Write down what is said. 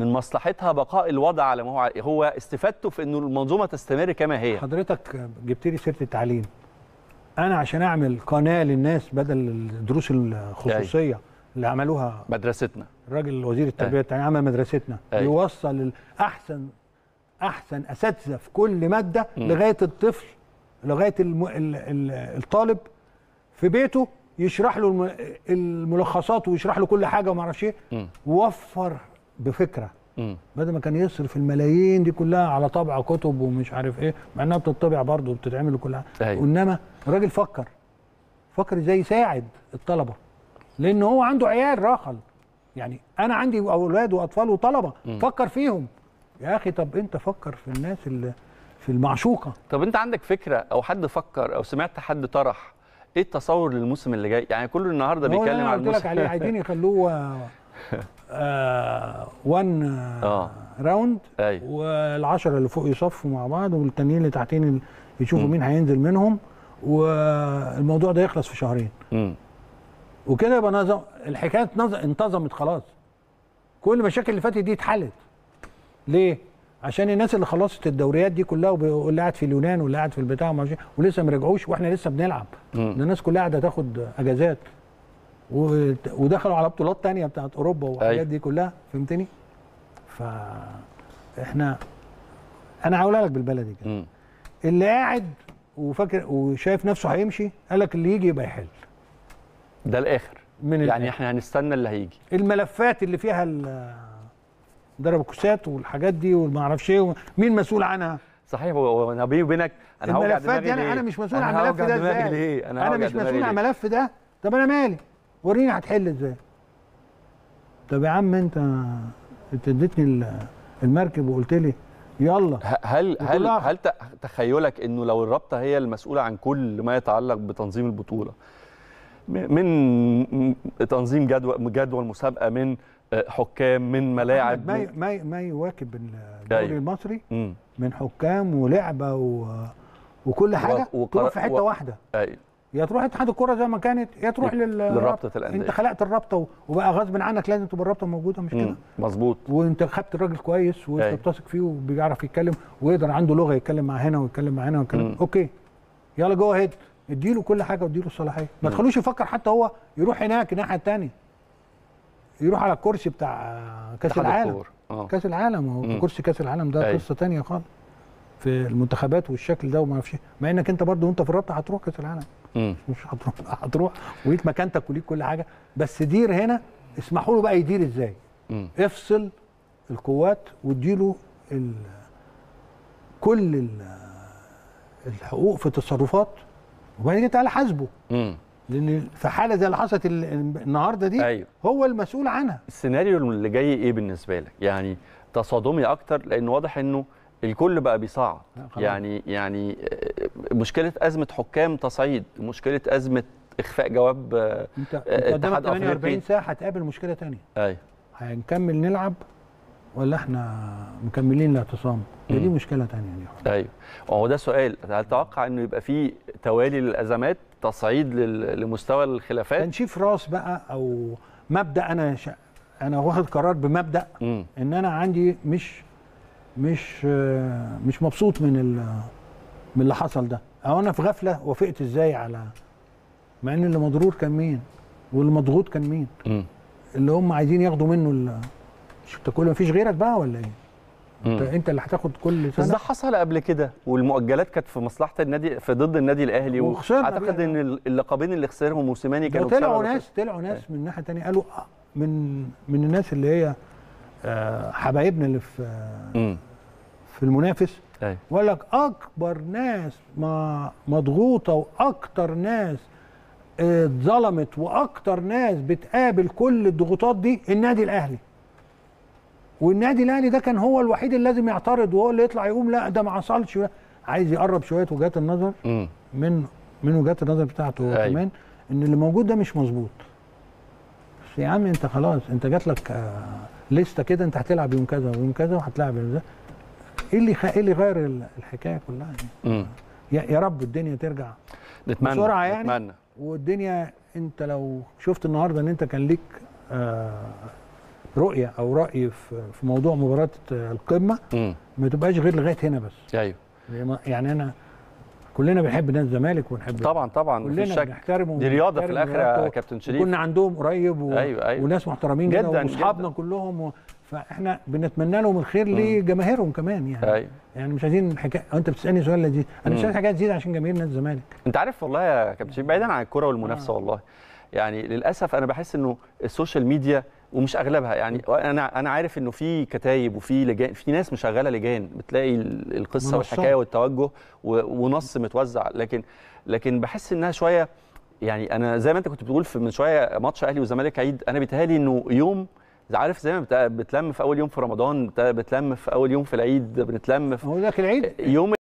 من مصلحتها بقاء الوضع على ما هو عليه. هو استفادته في انه المنظومه تستمر كما هي حضرتك جبت لي سيره التعليم انا عشان اعمل قناه للناس بدل الدروس الخصوصيه اللي عملوها مدرستنا الراجل وزير التربيه والتعليم عمل مدرستنا أيوة. يوصل احسن احسن اساتذه في كل ماده مم. لغايه الطفل لغايه الم... ال... ال... الطالب في بيته يشرح له الم... الملخصات ويشرح له كل حاجه وما اعرفش ايه مم. وفر بفكره مم. بدل ما كان يصرف الملايين دي كلها على طبع كتب ومش عارف ايه مع انها بتطبع برضه وبتتعمل كلها أيوة. وانما الراجل فكر فكر ازاي يساعد الطلبه لان هو عنده عيال راخل يعني انا عندي اولاد واطفال وطلبه مم. فكر فيهم يا اخي طب انت فكر في الناس اللي في المعشوقه طب انت عندك فكره او حد فكر او سمعت حد طرح ايه التصور للموسم اللي جاي يعني كل النهارده هو اللي بيتكلم انا عن قلت لك الموسم عليه عايزين يخلوه آه وان اه راوند ايوه والعشرة اللي فوق يصفوا مع بعض والتانيين اللي تحتين ال- يشوفوا مم. مين هينزل منهم والموضوع ده يخلص في شهرين مم. وكده يبقى نظم الحكايه نظ- انتظمت خلاص كل المشاكل اللي فاتت دي اتحلت ليه؟ عشان الناس اللي خلصت الدوريات دي كلها وب- واللي قاعد في اليونان واللي قاعد في البتاع وما اعرفش إيه، ولسه ما رجعوش واحنا لسه بنلعب مم. ده الناس كلها قاعده تاخد اجازات و- ودخلوا على بطولات تانية بتاعت اوروبا والحاجات أيوة. دي كلها فهمتني؟ ف احنا انا هقولها لك بالبلدي كده مم. اللي قاعد وفاكر وشايف نفسه هيمشي قال لك اللي يجي يبقى يحل ده الاخر من يعني الآخر. احنا هنستنى اللي هيجي الملفات اللي فيها ال- ضرب الكوسات والحاجات دي والما اعرفش ايه مين مسؤول عنها صحيح هو انا بيني وبينك انا هوجع الملفات دماغي دي انا ليه؟ انا مش مسؤول أنا عن الملف هوجع ده دماغي ازاي ليه انا, انا هوجع مش دماغي مسؤول عن ليه؟ الملف ده طب انا مالي وريني هتحل ازاي طب يا عم انت انت اديتني ال- المركب وقلت لي يلا ه- هل هل وكلها- هل ت- تخيلك انه لو الرابطه هي المسؤوله عن كل ما يتعلق بتنظيم البطوله م- من تنظيم جدول جدول مسابقه من آه، حكام من ملاعب ما من- ما ما يواكب الدوري أيوة. المصري مم. من حكام ولعبه و... وكل حاجه وقرا- تروح في حته و- واحده أيوة. يا تروح اتحاد الكره زي ما كانت يا تروح لل لرابطة الأندية. انت خلقت الرابطه و- وبقى غصب عنك لازم تبقى الرابطه موجوده مش كده مم. مظبوط وانت خدت الراجل كويس وانت أيوة. بتثق فيه وبيعرف يتكلم ويقدر عنده لغه يتكلم مع هنا ويتكلم مع هنا ويتكلم مم. اوكي يلا جو اهيد اديله كل حاجه واديله الصلاحيه ما مم. تخلوش يفكر حتى هو يروح هناك الناحيه الثانيه يروح على الكرسي بتاع كاس اتحاد العالم الكورة. اه كاس العالم هو مم. كرسي كاس العالم ده أيوة. قصه تانية خالص في المنتخبات والشكل ده وما اعرفش إيه. مع انك انت برضه وانت في الرابطه هتروح كاس العالم مم. مش هتروح هتروح وليك مكانتك وليك كل حاجه بس دير هنا اسمحوا له بقى يدير ازاي مم. افصل القوات واديله ال- كل ال- الحقوق في التصرفات وبعدين تعالى حاسبه مم. لان في حاله زي اللي حصلت ال- النهارده دي ايوه هو المسؤول عنها السيناريو اللي جاي ايه بالنسبه لك يعني تصادمي اكتر لان واضح انه الكل بقى بيصعد لا، خلاص. يعني يعني آه، مشكله ازمه حكام تصعيد مشكله ازمه اخفاء جواب آه، انت, انت اتحاد قدامك 48 أفريقي. ساعه هتقابل مشكله تانية ايوه هنكمل نلعب ولا احنا مكملين الاعتصام هي دي مم. مشكله تانية دي ايوه وهو ده سؤال هل تتوقع انه يبقى في توالي للازمات تصعيد لل- لمستوى الخلافات تنشيف راس بقى او مبدا انا ش... انا واخد قرار بمبدا امم ان انا عندي مش مش آه، مش مبسوط من ال... من اللي حصل ده او انا في غفله وافقت ازاي على مع ان اللي مضرور كان مين واللي مضغوط كان مين امم اللي هم عايزين ياخدوا منه ال... مش انت كل مفيش غيرك بقى ولا ايه انت, مم. انت اللي هتاخد كل بس سنه ده حصل قبل كده والمؤجلات كانت في مصلحه النادي في ضد النادي الاهلي وخسرنا واعتقد بيها. ان اللقبين اللي خسرهم موسيماني ده كانوا طلعوا بسبب- ناس طلعوا ناس من ناحيه تانية قالوا آه، من من الناس اللي هي آه، حبايبنا اللي في آه، امم في المنافس ايوه وقال لك اكبر ناس ما مضغوطه واكتر ناس آه، اتظلمت واكتر ناس بتقابل كل الضغوطات دي النادي الاهلي والنادي الاهلي ده كان هو الوحيد اللي لازم يعترض وهو اللي يطلع يقوم لا ده ما حصلش عايز يقرب شويه وجهات النظر امم من من وجهات النظر بتاعته هو أيوة. كمان ان اللي موجود ده مش مظبوط بس يا عم انت خلاص انت جات لك آه، لسته كده انت هتلعب يوم كذا ويوم كذا وهتلعب يوم ده ايه اللي خ... ايه اللي غير ال- الحكايه كلها يعني امم يا, يا رب الدنيا ترجع نتمنى بسرعة يعني؟ نتمنى والدنيا انت لو شفت النهارده ان انت كان ليك آه رؤيه او راي في في موضوع مباراه القمه امم ما تبقاش غير لغايه هنا بس ايوه يعني انا كلنا بنحب نادي الزمالك ونحب طبعا طبعا مفيش كلنا شك بنحترمهم دي رياضه في وبنحترم الاخر يا رياضته. كابتن شريف كنا عندهم قريب و... أيوة، أيوة. وناس محترمين جداً، جدا واصحابنا جداً. كلهم و... فاحنا بنتمنى لهم الخير لجماهيرهم كمان يعني ايوه يعني مش عايزين حكايه انت بتسالني سؤال لذيذ انا مش مم. عايز حاجات تزيد عشان جماهير نادي الزمالك انت عارف والله يا كابتن شريف بعيدا عن الكره والمنافسه آه. والله يعني للاسف انا بحس انه السوشيال ميديا ومش اغلبها يعني انا انا عارف انه في كتايب وفي لجان في ناس مشغله لجان بتلاقي ال- القصه منصات. والحكايه والتوجه و- ونص متوزع لكن لكن بحس انها شويه يعني انا زي ما انت كنت بتقول في من شويه ماتش اهلي وزمالك عيد انا بيتهيألي انه يوم عارف زي ما بت- بتلم في اول يوم في رمضان بت- بتلم في اول يوم في العيد بنتلم في هو ذاك العيد يوم